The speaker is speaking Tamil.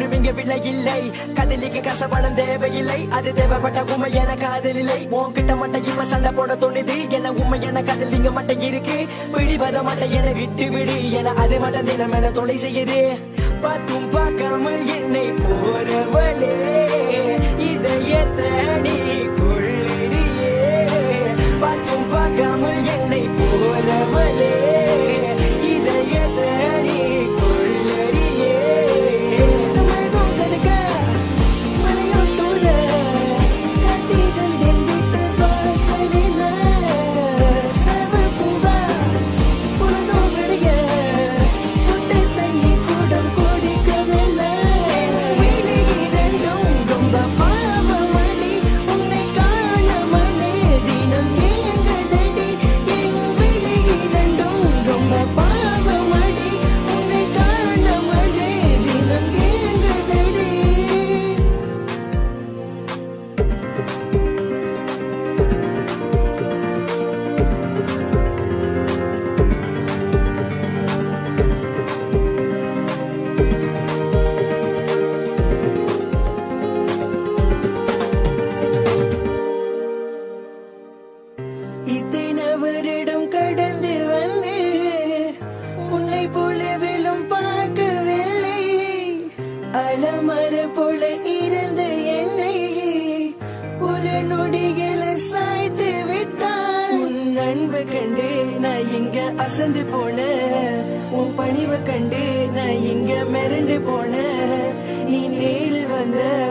ஒன்றும் இங்க விலை இல்லை கதலிக்கு கசப்படம் தேவையில்லை அது தேவைப்பட்ட உண்மை என காதல் இல்லை உன்கிட்ட மட்டும் இவ சண்டை போட தோணுது என உண்மை என காதல் இங்க மட்டும் இருக்கு பிடிவத மட்டும் என விட்டு விடு என அது மட்டும் தினம் என தொலை செய்யுது பார்த்தும் பார்க்காமல் என்னை போறவளே இதயத்தை நீ கொள்ளுறியே பார்த்தும் பார்க்காமல் என்னை போறவளே இதயத்தை நீ கொள்ளுறியே மனம் கருக்க மலையோ தூர கட்டி தந்தேன் விட்டு வாசலில செவல் பூவா பொழுதோ விடிய சுட்டு தண்ணி கூடம் குடிக்கவில்லை விழி இரண்டும் ரொம்ப பாவமடி உன்னை காணமலே தினம் ஏங்குதடி என் விழி இரண்டும் ரொம்ப பாவமடி உன்னை காணமலே தினம் ஏங்குதடி இத்தனை வருடம் கடந்து வந்து உன்னை போலவிலும் பார்க்கவில்லை அலமர போல இருந்த என்னை ஒரு நொடியில சாய்த்து விட்டான் உன் அன்பை கண்டு நான் இங்க அசந்து போனேன் உன் பணிவை கண்டு நான் இங்க மிரண்டு போனேன் நீ நேரில் வந்த